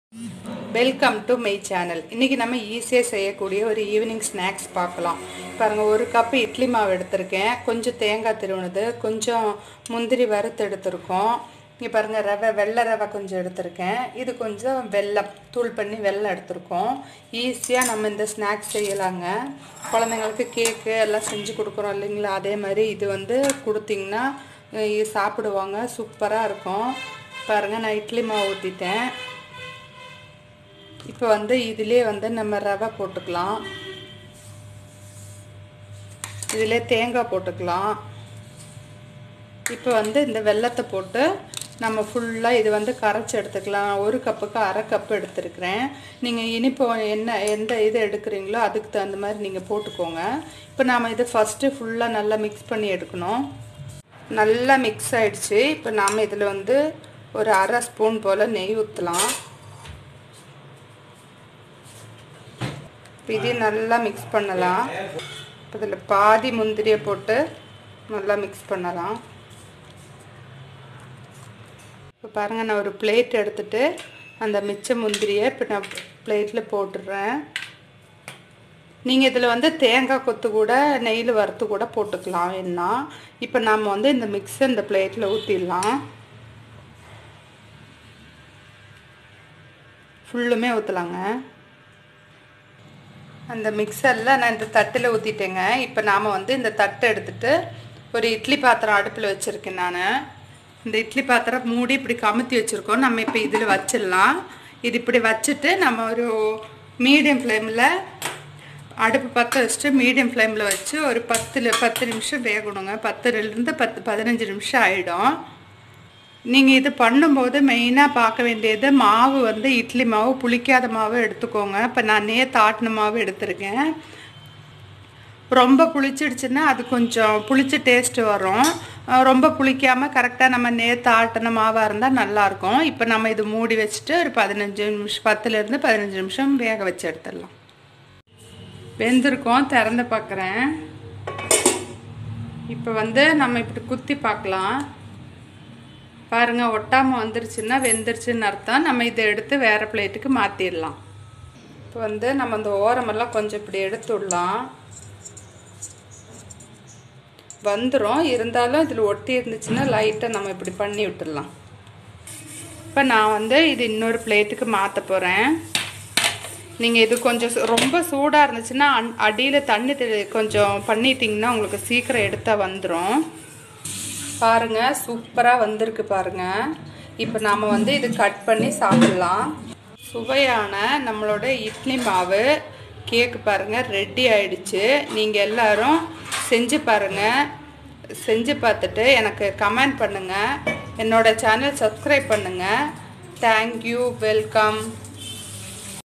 welcome to my channel இன்றைக்கி நம்ம ஈஸியாக செய்யக்கூடிய ஒரு ஈவினிங் ஸ்நாக்ஸ் பார்க்கலாம் பாருங்கள் ஒரு கப்பு இட்லி மாவு எடுத்திருக்கேன் கொஞ்சம் தேங்காய் திருவுனது கொஞ்சம் முந்திரி வறுத்து எடுத்திருக்கோம் இங்கே பாருங்கள் ரவை வெள்ளை ரவை கொஞ்சம் எடுத்திருக்கேன் இது கொஞ்சம் வெல்லம் தூள் பண்ணி வெல்லம் எடுத்திருக்கோம் ஈஸியாக நம்ம இந்த ஸ்நாக்ஸ் செய்யலாங்க குழந்தைங்களுக்கு கேக்கு எல்லாம் செஞ்சு கொடுக்குறோம் இல்லைங்களா அதே மாதிரி இது வந்து கொடுத்திங்கன்னா அஹ் சாப்பிடுவாங்க சூப்பராக இருக்கும் பாருங்கள் நான் இட்லி மாவு ஊற்றிட்டேன் இப்போ வந்து இதிலே வந்து நம்ம ரவை போட்டுக்கலாம் இதிலே தேங்காய் போட்டுக்கலாம் இப்போ வந்து இந்த வெள்ளத்தை போட்டு நம்ம ஃபுல்லாக இது வந்து கரைச்சி எடுத்துக்கலாம் ஒரு கப்புக்கு அரை கப்பு எடுத்துருக்கிறேன் நீங்கள் இனிப்பு என்ன எந்த இது எடுக்கிறீங்களோ அதுக்கு தகுந்த மாதிரி நீங்கள் போட்டுக்கோங்க இப்போ நாம் இதை ஃபஸ்ட்டு ஃபுல்லாக நல்லா மிக்ஸ் பண்ணி எடுக்கணும் நல்லா மிக்ஸ் ஆயிடுச்சு இப்போ நாம் இதில் வந்து ஒரு அரை ஸ்பூன் போல் நெய் ஊற்றலாம் இப்போ இதையும் நல்லா மிக்ஸ் பண்ணலாம் இப்போ இதில் பாதி முந்திரியை போட்டு நல்லா மிக்ஸ் பண்ணலாம் இப்போ பாருங்கள் நான் ஒரு பிளேட் எடுத்துகிட்டு அந்த மிச்ச முந்திரியை இப்போ நான் பிளேட்டில் போட்டுடுறேன் நீங்கள் இதில் வந்து தேங்காய் கொத்து கூட நெய்யில் வறுத்து கூட போட்டுக்கலாம் என்ன இப்போ நாம் வந்து இந்த மிக்ஸை இந்த பிளேட்டில் ஊற்றிடலாம் ஃபுல்லுமே ஊற்றலாங்க அந்த மிக்சரில் நான் இந்த தட்டில் ஊற்றிட்டேங்க இப்போ நாம் வந்து இந்த தட்டை எடுத்துகிட்டு ஒரு இட்லி பாத்திரம் அடுப்பில் வச்சுருக்கேன் நான் இந்த இட்லி பாத்திரம் மூடி இப்படி கமுத்தி வச்சுருக்கோம் நம்ம இப்போ இதில் வச்சிடலாம் இது இப்படி வச்சுட்டு நம்ம ஒரு மீடியம் ஃப்ளேமில் அடுப்பு பற்ற வச்சுட்டு மீடியம் ஃப்ளேமில் வச்சு ஒரு பத்தில் பத்து நிமிஷம் வேகணுங்க பத்துலேருந்து பத்து பதினஞ்சு நிமிஷம் ஆகிடும் நீங்கள் இது பண்ணும்போது மெயினாக பார்க்க வேண்டியது மாவு வந்து இட்லி மாவு புளிக்காத மாவு எடுத்துக்கோங்க இப்போ நான் நேற்று ஆட்டின மாவு எடுத்திருக்கேன் ரொம்ப புளிச்சிடுச்சுன்னா அது கொஞ்சம் புளிச்ச டேஸ்ட்டு வரும் ரொம்ப புளிக்காமல் கரெக்டாக நம்ம நேற்று ஆட்டின மாவாக இருந்தால் நல்லாயிருக்கும் இப்போ நம்ம இது மூடி வச்சுட்டு ஒரு பதினஞ்சு நிமிஷம் பத்துலேருந்து பதினஞ்சு நிமிஷம் வேக வச்சு எடுத்துடலாம் வெந்திருக்கோம் திறந்து பார்க்குறேன் இப்போ வந்து நம்ம இப்படி குத்தி பார்க்கலாம் பாருங்கள் ஒட்டாமல் வந்துருச்சுன்னா வெந்துருச்சுன்னு அர்த்தம் நம்ம இதை எடுத்து வேறு பிளேட்டுக்கு மாற்றிடலாம் இப்போ வந்து நம்ம அந்த ஓரமெல்லாம் கொஞ்சம் இப்படி எடுத்து விடலாம் வந்துடும் இருந்தாலும் இதில் ஒட்டி இருந்துச்சுன்னா லைட்டாக நம்ம இப்படி பண்ணி விட்டுடலாம் இப்போ நான் வந்து இது இன்னொரு பிளேட்டுக்கு மாற்ற போகிறேன் நீங்கள் இது கொஞ்சம் ரொம்ப சூடாக இருந்துச்சுன்னா அன் அடியில் தண்ணி கொஞ்சம் பண்ணிட்டீங்கன்னா உங்களுக்கு சீக்கிரம் எடுத்தால் வந்துடும் பாருங்கள் சூப்பராக வந்திருக்கு பாருங்கள் இப்போ நாம் வந்து இது கட் பண்ணி சாப்பிட்லாம் சுவையான நம்மளோட இட்லி மாவு கேக்கு பாருங்கள் ரெடி ஆயிடுச்சு நீங்கள் எல்லோரும் செஞ்சு பாருங்கள் செஞ்சு பார்த்துட்டு எனக்கு கமெண்ட் பண்ணுங்கள் என்னோடய சேனல் சப்ஸ்கிரைப் பண்ணுங்கள் தேங்க்யூ வெல்கம்